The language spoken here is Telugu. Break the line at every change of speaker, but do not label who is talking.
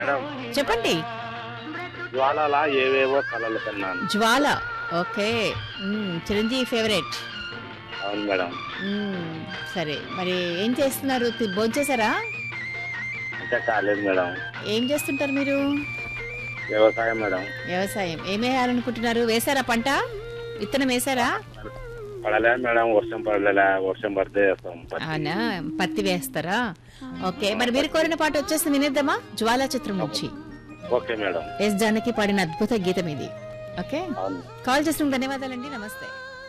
మేడం
చెప్పండి
జ్వాలలా ఏవేవో కలలు కన్నాను
Jwala okay hmm, Chiranjeevi favourite
అవును మేడం
మ్మ్, సరే మరి ఏం చేస్తున్నారు తి- భోంచేశారా
ఇంకా కాలేదు మేడం
ఏం చేస్తుంటారు మీరు
వ్యవసాయం మేడం
వ్యవసాయం ఏం వేయాలనుకుంటున్నారు వేశారా పంట విత్తనం వేశారా
పడలే మేడం వర్షం పడలే వర్షం పడితే వేస్తాం పత్తి.
అవునా పత్తి వేస్తారా ఓకే మరి మీరు కోరిన పాట వచ్చేసి వినేద్దామా జ్వాలా చిత్రం నుంచి
ఓకే మేడం
ఎస్ జానకి పాడిన అద్భుత గీతం ఇది ఓకే
అవును
కాల్ చేసిన ధన్యవాదాలండి నమస్తే